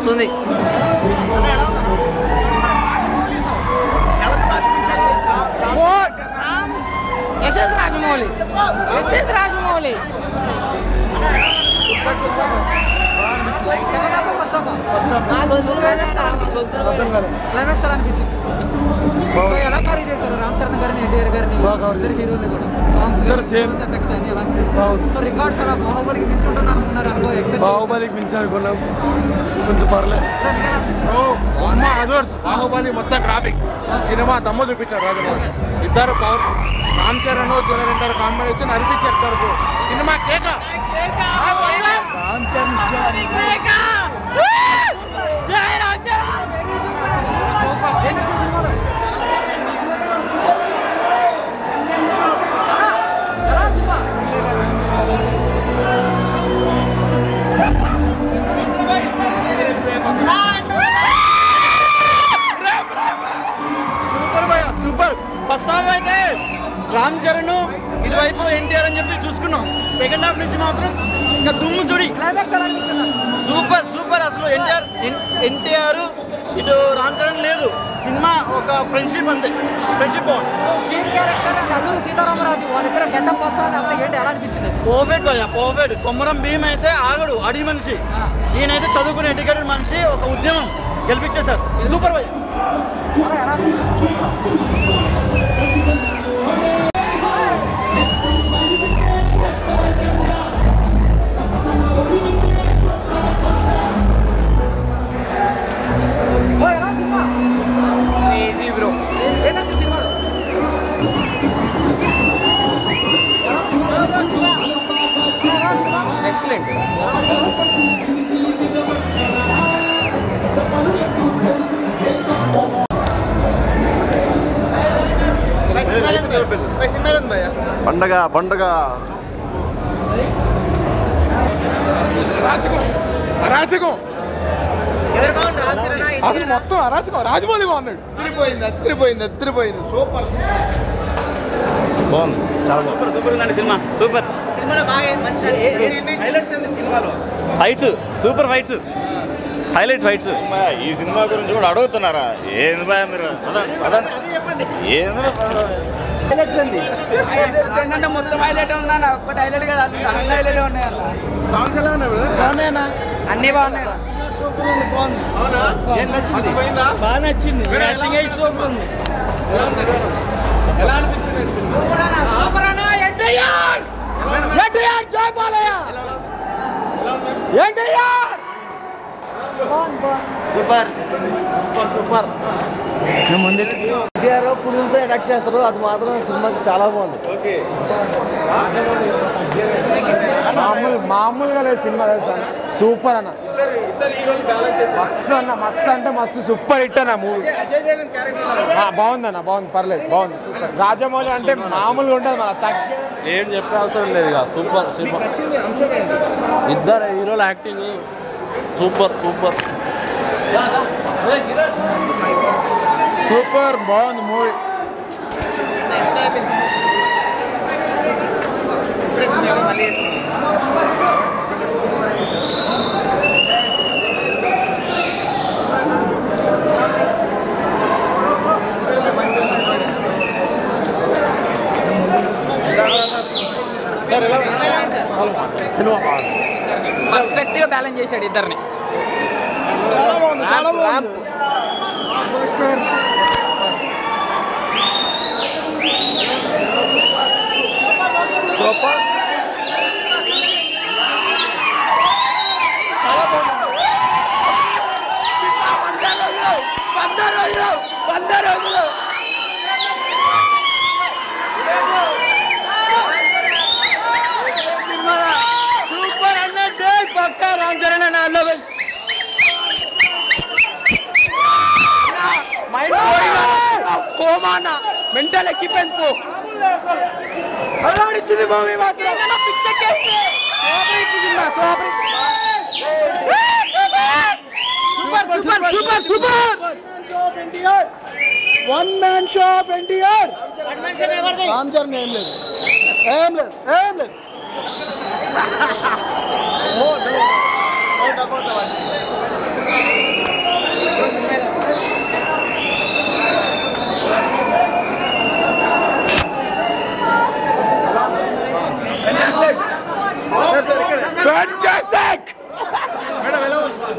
మస్తుంది SS Rajamouli SS Rajamouli climax ఎలా అనిపించింది సో ఎలా క్యారీ చేశారు రామ్ చరణ్ గారిని ఎన్టీఆర్ గారిని ఇద్దరు హీరోని కూడా సాంగ్స్ ఎఫెక్ట్స్ అన్ని ఎలా సో రికార్డ్స్ ఎలా బాహుబలికి మించి ఉంటుంది అనుకున్నారు అనుకో ఎక్స్పెక్ట్ బాహుబలికి మించి అనుకున్నాం కొంచెం పర్లేదు అమ్మ అదర్స్ బాహుబలి మొత్తం గ్రాఫిక్స్ సినిమా దమ్ము చూపించారు రాజమౌళి ఇద్దరు పవర్ రామ్ చరణ్ జూనియర్ ఇద్దరు కాంబినేషన్ అనిపించారు ఇద్దరు సినిమా కేక రామ్ చరణ్ సూపర్ భయ సూపర్ ఫస్ట్ హాఫ్ అయితే రామ్ చరణ్ ఇటువైపు ఎన్టీఆర్ అని చెప్పి చూసుకున్నాం సెకండ్ హాఫ్ నుంచి మాత్రం ఇంకా దుమ్ము సుడి క్లైమాక్స్ ఎలా అనిపించింది సూపర్ సూపర్ అసలు ఎన్టీఆర్ ఎన్టీఆర్ ఇటు రామ్ చరణ్ లేదు సినిమా ఒక ఫ్రెండ్షిప్ అంతే ఫ్రెండ్షిప్ బాగుంది so main character and Alluri Sitaramaraju వాళ్ళిద్దరు గెటప్ వస్తుంది అంత ఏంటి ఎలా అనిపించింది పర్ఫెక్ట్ భయ పర్ఫెక్ట్ కొమ్మరం భీమ్ అయితే ఆగడు అడిగి మనిషి ఈయనైతే చదువుకునే ఎడ్యుకేటెడ్ మనిషి ఒక ఉద్యమం గెలిపించేశారు సూపర్ భయ అలా ఎలా ఓ, ఎలా ఉంది సినిమా ఈజీ బ్రో ఏం నచ్చింది సినిమాలో ఎక్సలెంట్ పండగ పండగ అరాచకం అరాచకం అసలు మొత్తం అరాచకం రాజమౌళి బాగున్నాడు అత్తిరిపోయింది అత్తిరిపోయింది అత్తిరిపోయింది సూపర్ బాగుంది చాలా బాగుంది సూపర్ ఉందండి cinema super fights super fights highlight fights ఈ సినిమా గురించి కూడా అడుగుతున్నారా ఏంది భయ మీరు అదండి, అదండి. ఏంది ఏంటంటే మొత్తం హైలైట్ ఉందన్న ఒక్కటి హైలైట్ కదా అన్ని హైలైట్ ఉన్నాయి అన్న సాంగ్స్ ఎలా ఉన్నాయి brother? అన్ని బాగున్నాయి బాగా నచ్చింది సూపర్ ఉంది ఎలా అనిపించింది సూపర్ అన్న ఎన్టీఆర్ ఎన్టీఆర్ జై బాలయ్య ఎన్టీఆర్ ఎన్టీఆర్ పులులతో అటాక్ చేస్తారు అది మాత్రం సినిమాకి చాలా బాగుంది మామూలు మామూలుగా లేదు సినిమా తెలుసా సూపర్ అన్న మస్తు అన్న మస్తు అంటే మస్తు సూపర్ హిట్ అన్న మూవీ బాగుంది అన్న బాగుంది పర్లేదు బాగుంది సూపర్ రాజమౌళి అంటే మామూలుగా ఉంటుంది మన తగ్గ ఏం చెప్పే అవసరం లేదు ఇక సూపర్ సినిమా ఇద్దరు హీరోల యాక్టింగ్ సూపర్ సూపర్ సూపర్ బాగుంది మూవీ పర్ఫెక్ట్ గా బ్యాలెన్స్ చేశాడు ఇద్దరిని చాలా బాగుంది చాలా బాగుంది సూపర్ చాలా బాగుంది సూపర్ హండ్రెడ్ డేస్ పక్కా రామ్ చరణ్ అన్న అల్లో మైండ్ కోమా అన్న మెంటల్ ఎక్కిపోయింది పో అలాడిచ్చింది మూవీ మాత్రం cinema super super super super one man show of NTR Ram Charan ఏం లేదు ఏం లేదు ఏం లేదు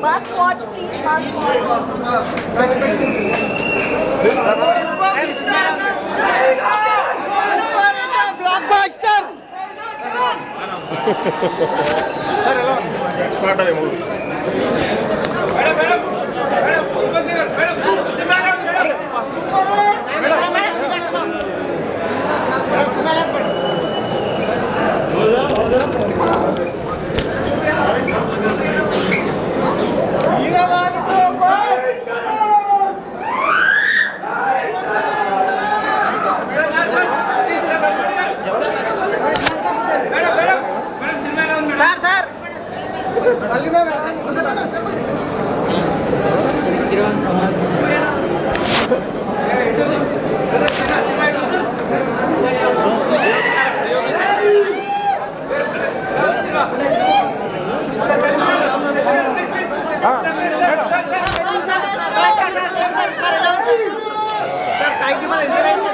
Must watch, please, must watch. Blockbuster start అదే movie sir sir sir thank you for information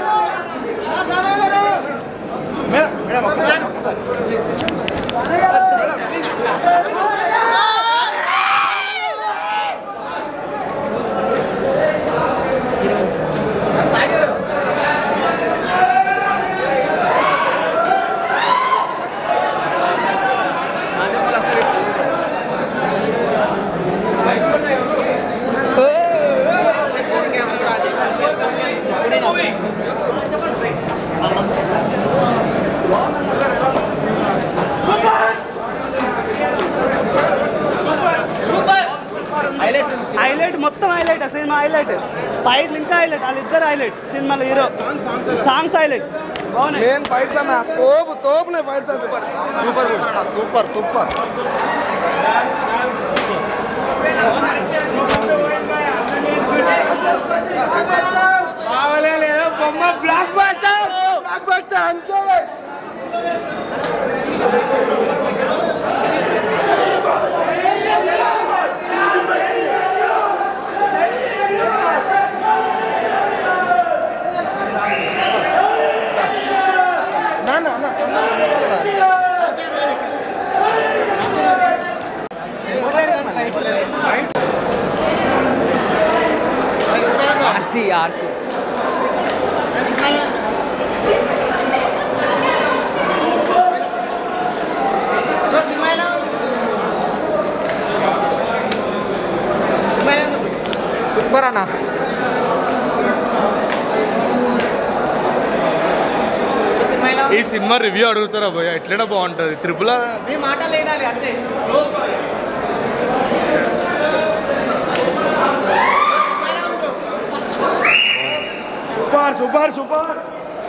highlight మొత్తం హైలైట్ ఆ సినిమా హైలైట్ ఫైట్లు ఇంకా హైలైట్ వాళ్ళిద్దరు హైలైట్ సినిమాలో హీరో సాంగ్స్ హైలైట్ బాగున్నాయి నేను ఫైట్స్ అన్న తోపు తోపునే ఫైట్స్ అన్న సూపర్ సూపర్ సూపర్ బొమ్మ బ్లాక్ బాస్టర్ బ్లాక్ బాస్టర్ అంతే ఆర్సీ ఆర్సీ సూపర్ అన్న ఈ సినిమా రివ్యూ అడుగుతారా భయ ఎట్లనే బాగుంటుంది త్రిపుల మీ మాట లేనాలి అంతే super super super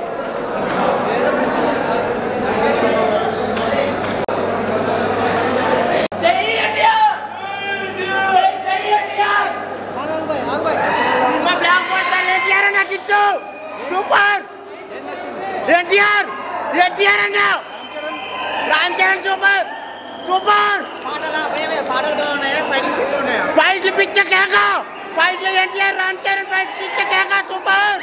cinema blockbuster NTR అన్న కిచ్చు సూపర్ ఎన్టీఆర్ ఎన్టీఆర్ అన్న రామ్ చరణ్ సూపర్ సూపర్ ఫైట్లు పిచ్చ కేక ఫైట్లు ఎన్టీఆర్ రామ్ చరణ్ ఫైట్ పిచ్చ కేక సూపర్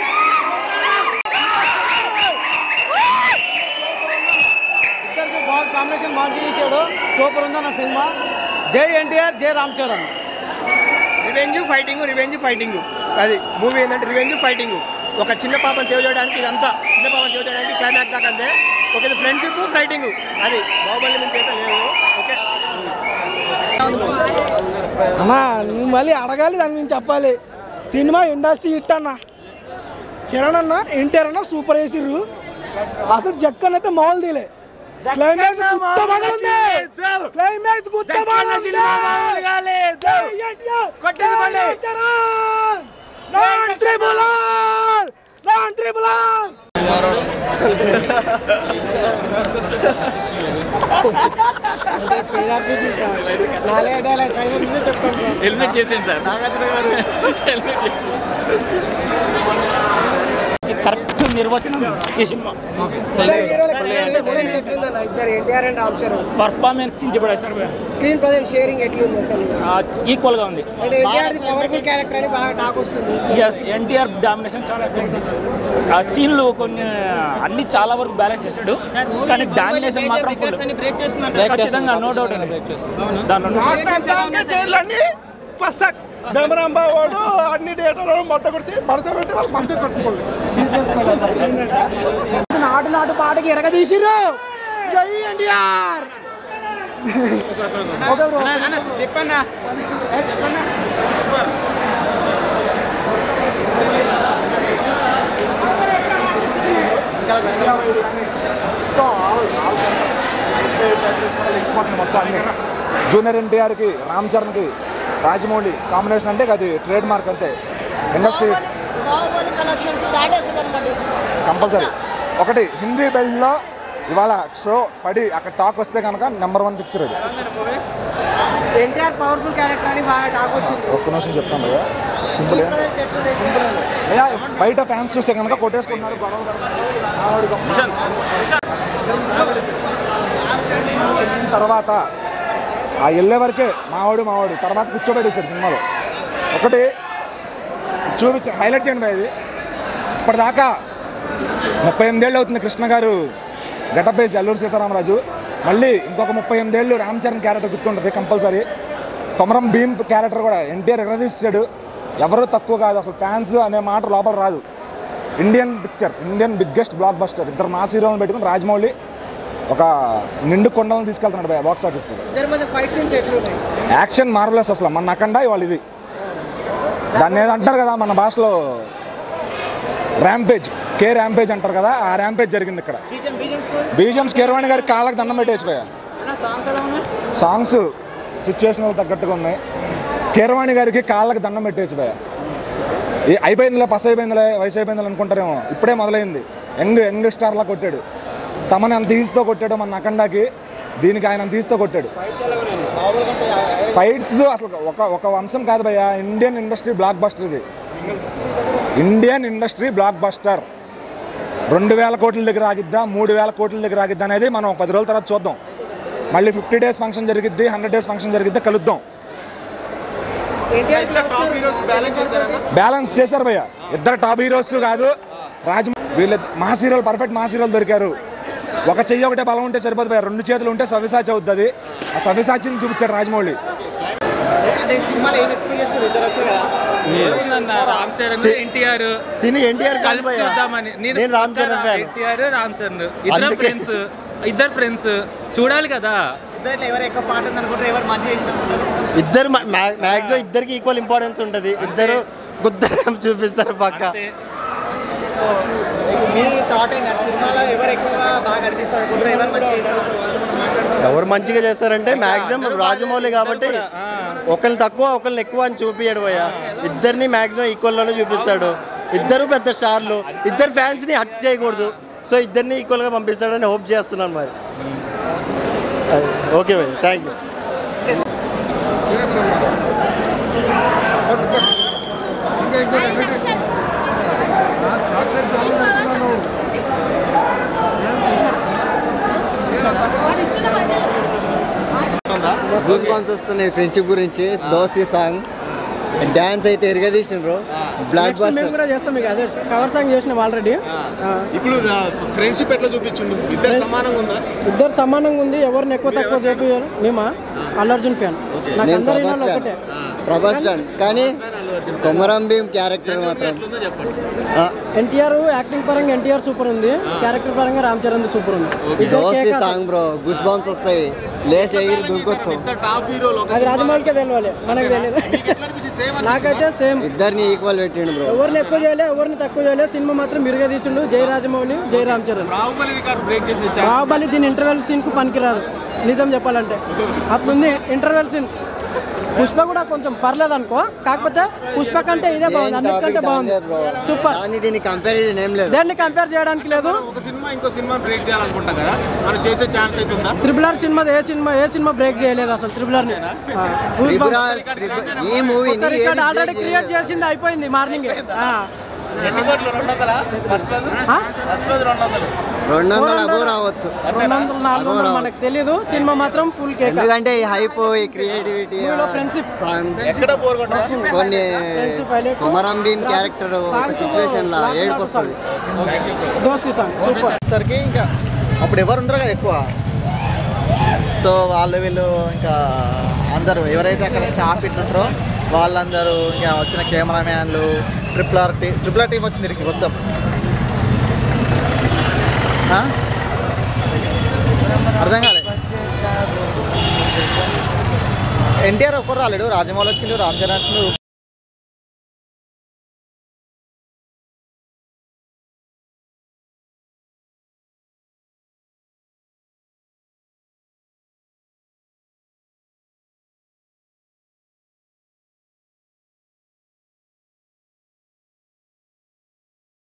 ఇద్దరికి బాగా కాంబినేషన్ మంచి చేశాడు సూపర్ ఉందన్న సినిమా జై ఎన్టీఆర్ జై Ram Charan revenge fighting revenge fighting అది మూవీ ఏంటంటే రివెంజ్ ఫైటింగ్ ఒక చిన్న పాపను సేవ్ చేయడానికి ఇదంతా చిన్న పాపను సేవ్ చేయడానికి క్లైమాక్స్ దాకా అంతే ఒక ఫ్రెండ్షిప్ ఫైటింగ్ అది బాహుబలి నుంచి అయితే లేదు ఓకే అన్నా నువ్వు మళ్ళీ అడగాలి దాని గురించి చెప్పాలి సినిమా ఇండస్ట్రీ హిట్ అన్న చరణ్ అన్న ఎన్టీఆర్ అన్న సూపర్ వేసిర్రు అసలు జక్కన్ అయితే మామూలు తీలే క్లైమాక్స్ గుత్త పగలుంది క్లైమాక్స్ గుత్త పగలుంది చరణ్ నాన్ ట్రిబులర్ నాన్ ట్రిబులర్ హెల్మెట్ చేసేయండి సార్ కరెక్ట్ నిర్వచనం ఈ సినిమా ఇద్దరు NTR and Ram Charan performance చించబడేశారు స్క్రీన్ ప్రజెంట్ షేరింగ్ ఎట్లుంది అసలు ఈక్వల్గా ఉంది అంటే ఎన్టీఆర్ పవర్ఫుల్ క్యారెక్టర్ అని బాగా టాక్ వస్తుంది ఎస్ ఎన్టీఆర్ డామినేషన్ చాలా ఎక్కువ ఉంది ఆ సీన్లు కొన్ని అన్ని చాలా వరకు బ్యాలెన్స్ చేశాడు కానీ డామినేషన్ మాత్రం full. ఖచ్చితంగా నో డౌట్ దాంట్లో జైళ్ళన్నీ ఫస్ట్ దమరాంబా వాడు అన్ని డేటాలో మొట్ట కొడిచి మడత పెట్టి వాళ్ళు మంచి కట్టుకోండి నాటు నాటు పాటకి ఎరగదీసిర్రు జై ఎన్టీఆర్ చెప్పన్నా మొత్తం అన్ని జూనియర్ ఎన్టీఆర్కి రామ్ చరణ్కి రాజమౌళి కాంబినేషన్ అంటే అది ట్రేడ్ మార్క్ అంతే ఇండస్ట్రీ బాహుబలి కలెక్షన్స్ దాటేస్తుంది అనమాట కంపల్సరీ ఒకటి హిందీ బెల్ట్లో ఇవాళ షో పడి అక్కడ టాక్ వస్తే కనుక నెంబర్ వన్ పిక్చర్ అది ఎన్టీఆర్ పవర్ఫుల్ క్యారెక్టర్ అని బాగా టాక్ వచ్చింది ఒక్క నిమిషం చెప్తాను కదా సింపుల్ అయ్యా బయట ఫ్యాన్స్ చూస్తే కనుక కొట్టేసుకుంటున్నారు గొడవ తర్వాత ఆ వెళ్ళే వరకే మావాడు మావాడు తర్వాత కూర్చోబెట్టేశాడు సినిమాలో ఒకటి చూపించి హైలైట్ చేయండి భయ్ ఇది ఇప్పటిదాకా ముప్పై ఎనిమిదేళ్ళు అవుతుంది కృష్ణ గారు గెటప్ వేసి అల్లూరు సీతారామరాజు మళ్ళీ ఇంకొక ముప్పై ఎనిమిదేళ్ళు రామ్ చరణ్ క్యారెక్టర్ గుర్తుంటుంది కంపల్సరీ కొమరం భీమ్ క్యారెక్టర్ కూడా ఎన్టీఆర్ ఎగరదీసాడు ఎవరు తక్కువ కాదు అసలు ఫ్యాన్స్ అనే మాట లోపల రాదు Indian picture Indian biggest blockbuster ఇద్దరు మా హీరోలను పెట్టుకుని రాజమౌళి ఒక నిండు కొండలను తీసుకెళ్తున్నాడు భయ బాక్స్ ఆఫీస్లో ఇద్దరి మధ్య ఫైట్ సీన్స్ ఎట్లున్నాయి యాక్షన్ మార్వలెస్ అసలు మన నకండా ఇవాళ ఇది దాన్ని ఏదో అంటారు కదా మన భాషలో ర్యాంపేజ్ కే ర్యాంపేజ్ అంటారు కదా ఆ ర్యాంపేజ్ జరిగింది ఇక్కడ బీజం బీజం స్కూల్ బీజం కేరవాణి గారి కాళ్ళకి దండం పెట్టేసి పోయా సాంగ్స్ ఎలా ఉన్నాయి సాంగ్స్ సిచ్యువేషనల్ తగ్గట్టుగా ఉన్నాయి కీరవాణి గారికి కాళ్ళకి దండం పెట్టేసి పోయా ఏ అయిపోయిందిలే పస్ అయిపోయిందిలే వయసు అయిపోయిందిలే అనుకుంటారేమో ఇప్పుడే మొదలైంది యంగ్ యంగ్ స్టార్లా కొట్టాడు తమని అంత ఈజీతో కొట్టాడు మన అఖండాకి దీనికి ఆయన అంత ఈజీతో కొట్టాడు ఫైట్స్ అసలు ఒక ఒక వంశం కాదు భయ్య ఇండియన్ ఇండస్ట్రీ బ్లాక్ బస్టర్ ఇది ఇండియన్ ఇండస్ట్రీ బ్లాక్ బస్టర్ రెండు వేల కోట్ల దగ్గర ఆగిద్దా మూడు వేల కోట్ల దగ్గర ఆగిద్దా అనేది మనం ఒక పది రోజుల తర్వాత చూద్దాం మళ్ళీ ఫిఫ్టీ డేస్ ఫంక్షన్ జరిగిద్ది హండ్రెడ్ డేస్ ఫంక్షన్ జరిగిద్ది కలుద్దాం బ్యాలెన్స్ చేశారు భయ్య ఇద్దరు టాప్ హీరోస్ కాదు రాజు వీళ్ళ మా హీరోలు పర్ఫెక్ట్ మా హీరోలు దొరికారు ఒక చెయ్యి ఒకటే బలం ఉంటే సరిపోదు భయ్య రెండు చేతులు ఉంటే సవ్యసాచి అవుతుంది ఆ సవ్యసాచిని చూపించాడు రాజమౌళి అంటే సినిమాలో ఏం ఎక్స్పెక్ట్ చేస్తారు ఇద్దరు వచ్చి కదా రామ్ చరణ్ ఎన్టీఆర్ తిని ఎన్టీఆర్ కలిసి చూద్దామని నేను రామ్ చరణ్ ఫ్యాన్ ఎన్టీఆర్ రామ్ చరణ్ ఇద్దరు అందుకే. ఫ్రెండ్స్ ఇద్దరు ఫ్రెండ్స్ చూడాలి కదా ఇద్దరు ఎవరు ఎక్కువ పాట ఉంది అనుకుంటారు ఎవరు మంచి ఇద్దరు మ్యాక్సిమం ఇద్దరికి ఈక్వల్ ఇంపార్టెన్స్ ఉంటుంది ఇద్దరు గుద్దరం చూపిస్తారు పక్క మీ థాట్ అయినా సినిమాలో ఎవరు ఎక్కువగా బాగా అనిపిస్తారు అనుకుంటారు ఎవరు మంచిగా చేస్తారు ఎవరు మంచిగా చేస్తారంటే మ్యాక్సిమం రాజమౌళి కాబట్టి ఒకరిని తక్కువ ఒకరిని ఎక్కువ అని చూపియడు భయ్య ఇద్దరిని మ్యాక్సిమం ఈక్వల్లోనే చూపిస్తాడు ఇద్దరు పెద్ద స్టార్లు ఇద్దరు ఫ్యాన్స్ని హట్ చేయకూడదు సో ఇద్దరిని ఈక్వల్గా పంపిస్తాడని హోప్ చేస్తున్నాను మరి ఓకే భయ్ థ్యాంక్ యూ గూస్ బాంబ్స్ వస్తున్నాయి ఫ్రెండ్షిప్ గురించి దోస్తి సాంగ్ డాన్స్ అయితే ఎరగదీసిండ్రు బ్లాక్ Next మేము కూడా చేస్తాం మీకు అదే కవర్ సాంగ్ చేసినాం ఆల్రెడీ ఇప్పుడు ఫ్రెండ్షిప్ ఎట్లా చూపించిండు ఇద్దరు సమానంగా ఉందా ఇద్దరు సమానంగా ఉంది ఎవరిని ఎక్కువ తక్కువ చేపియారు మేమా అల్లు అర్జున్ ఫ్యాన్ నాకు నేను అందరి ప్రభాస్ ఫ్యాన్ ఒకటే ప్రభాస్ ఫ్యాన్ కానీ కొమరం భీమ్ క్యారెక్టర్ మాత్రం ఆ, ఎన్టీఆర్ యాక్టింగ్ పరంగా ఎన్టీఆర్ సూపర్ ఉంది క్యారెక్టర్ పరంగా రామ్ చరణ్ సూపర్ ఉంది ఇద్దరు దోస్తి కేక సాంగ్ బ్రో గుస్ బాంబ్స్ వస్తాయి లేస్ ఎగిరి దుంకొచ్చు టాప్ హీరోలు అది రాజమౌళికే తెలియాలి మనకు తెలియదు నాకైతే సేమ్ ఇద్దరిని ఈక్వల్ పెట్టిండు బ్రో ఎవరిని ఎక్కువ చేయలే ఎవరిని తక్కువ చేయలే సినిమా మాత్రం మిరుగా తీసిండు జై రాజమౌళి జై రామ్ చరణ్ బాహుబలి రికార్డ్ బ్రేక్ చేసే బాహుబలి దీని ఇంటర్వెల్ సీన్ కు పనికిరాదు నిజం చెప్పాలంటే అట్లుంది ఇంటర్వెల్ సీన్ పుష్ప కూడా కొంచెం పర్లేదు అనుకో కాకపోతే పుష్ప కంటే ఇదే బాగుంది అన్నిటికంటే బాగుంది సూపర్ కానీ దీనికి కంపారిజన్ ఏం లేదు దేన్ని కంపేర్ చేయడానికి లేదు ఒక సినిమా ఇంకో సినిమా బ్రేక్ చేయాలనుకుంటాం కదా మనం చేసే ఛాన్స్ అయితే ఉందా త్రిబుల్ ఆర్ సినిమా ఏ సినిమా ఏ సినిమా బ్రేక్ చేయలేదు అసలు త్రిబుల్ ఆర్ ని ఆ, Goosebumps. త్రిపుర- త్రిపుర- ఈ మూవీని కొత్త రికార్డ్ ఆల్రెడీ క్రియేట్ చేసింది అయిపోయింది మార్నింగ్ ఎన్ని కోట్లు రెండు వందల ఫస్ట్ రోజు ఫస్ట్ రోజు రెండు వందలు రెండు వందల అబో రావచ్చు రెండు వందలు నాలుగు వందలు మనకు తెలీదు సినిమా మాత్రం ఫుల్ కేక్ ఎందుకంటే ఈ హైప్ ఈ క్రియేటివిటీ ఫ్రెండ్షిప్ ఎక్కడ బోర్ కొట్టరా కొన్ని Friendship highlight. Komaram Bheem character ఒక సిచ్యువేషన్ లా ఏడుపు వస్తుంది దోస్తి సాంగ్ సూపర్ సరికి ఇంకా అప్పుడు ఎవరు ఉండరు కదా ఎక్కువ సో వాళ్ళు వీళ్ళు ఇంకా అందరూ ఎవరైతే అక్కడ స్టాఫ్ ఇట్లుంటారో వాళ్ళందరూ ఇంకా వచ్చిన కెమెరామ్యాన్లు triple R T triple R team వచ్చింది ఇక్కడికి మొత్తం ఆ? అర్థం కాలే ఎన్టీఆర్ ఒక్కరు రాలేడు రాజమౌళి వచ్చిండు రామ్ చరణ్ వచ్చిండు